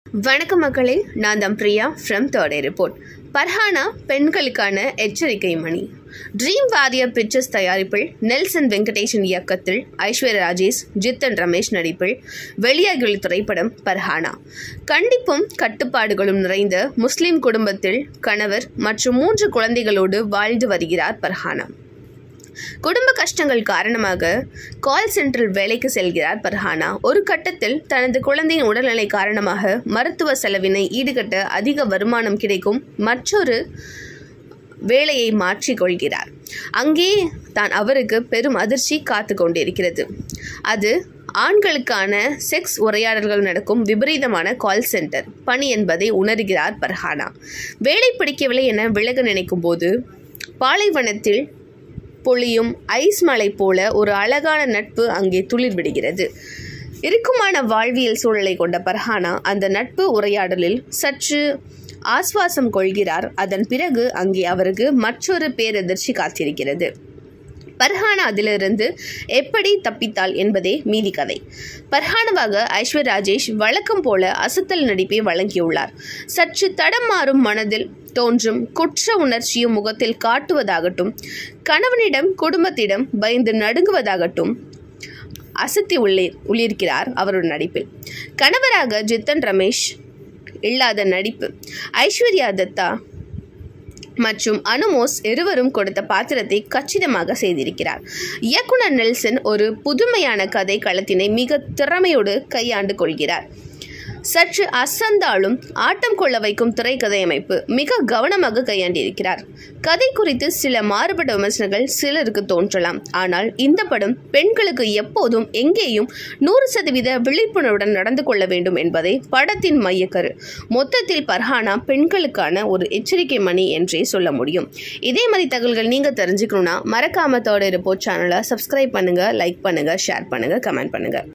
வணக்கம் மக்களே நான் தான் Priya from third report Farhana பெண்களுக்கான எச்சரிக்கை மணி ட்ரீம் வாரியர் பிக்சர்ஸ் தயாரிப்பில் நெல்சன் வெங்கடேஷன் இயக்கத்தில் ஐஸ்வர்யா ராஜேஷ் ஜித்தன் ரமேஷ் நடிப்பில் வெளியாகியுள்ள திரைப்படம் பர்ஹானா கண்டிப்பும் கட்டுப்பாடுகளும் நிறைந்த முஸ்லிம் குடும்பத்தில் கணவர் மற்றும் மூன்று குழந்தைகளோடு வாழ்ந்து வருகிறார் பர்ஹானா குடும்ப கஷ்டங்கள் காரணமாக கால் சென்டரில் வேலைக்கு செல்கிறார் பர்ஹானா ஒரு கட்டத்தில் தனது குழந்தையின் உடல்நிலை காரணமாக மருத்துவ செலவினை ஈடுகட்ட அதிக வருமானம் கிடைக்கும் மற்றொரு வேலையை மாற்றிக்கொள்கிறார் அங்கே தான் அவருக்கு பெரும் அதிர்ச்சி காத்து கொண்டிருக்கிறது அது ஆண்களுக்கான செக்ஸ் உரையாடல்கள் நடக்கும் விபரீதமான கால் சென்டர் பணி என்பதை உணர்கிறார் பர்ஹானா வேலை பிடிக்கவில்லை என விலக நினைக்கும் போது பாலைவனத்தில் பொழியும் ஐஸ் மலை போல ஒரு அழகான நட்பு அங்கே துளிர் விடுகிறது இறுக்கமான வாழ்வியல் சூழலை கொண்ட பர்ஹானா அந்த நட்பு உரையாடலில் சற்று ஆஸ்வாசம் கொள்கிறார் அதன் பிறகு அங்கே அவருக்கு மற்றொரு பேரதிர்ச்சி காத்திருக்கிறது பர்ஹானா அதிலிருந்து எப்படி தப்பித்தாள் என்பதே மீதி கதை பர்ஹானாவாக ஐஸ்வர் ராஜேஷ் வழக்கம் போல அசத்தல் நடிப்பை வழங்கியுள்ளார் சற்று தடம் மாறும் மனதில் தோன்றும் குற்ற உணர்ச்சியும் முகத்தில் காட்டுவதாகட்டும் கணவனிடம் குடும்பத்திடம் பயந்து நடுங்குவதாகட்டும் அசத்தி உள்ளே உள்ளிருக்கிறார் அவருடைய நடிப்பில் கணவராக ஜித்தன் ரமேஷ் இல்லாத நடிப்பு ஐஸ்வர்யா தத்தா மற்றும் அனுமோஸ் இருவரும் கொடுத்த பாத்திரத்தை கச்சிதமாக செய்திருக்கிறார் இயக்குனர் நெல்சன் ஒரு புதுமையான கதை களத்தினை மிக திறமையோடு கையாண்டு கொள்கிறார் சற்று அசந்தாலும் ஆட்டம் கொள்ள வைக்கும் திரைக்கதை அமைப்பு மிக கவனமாக கையாண்டிருக்கிறார் கதை குறித்து சில மாறுபட்ட விமர்சனங்கள் சிலருக்கு தோன்றலாம் ஆனால் இந்த படம் பெண்களுக்கு எப்போதும் எங்கேயும் நூறு சதவீத விழிப்புணர்வுடன் நடந்து கொள்ள வேண்டும் என்பதே படத்தின் மையக்கரு மொத்தத்தில் பர்ஹானா பெண்களுக்கான ஒரு எச்சரிக்கை மணி என்றே சொல்ல முடியும் இதே மாதிரி தகவல்கள் நீங்கள் தெரிஞ்சுக்கணும்னா மறக்காம தேர்ட் ரிப்போர்ட் சேனலை சப்ஸ்கிரைப் பண்ணுங்கள் லைக் பண்ணுங்கள் ஷேர் பண்ணுங்கள் கமெண்ட் பண்ணுங்கள்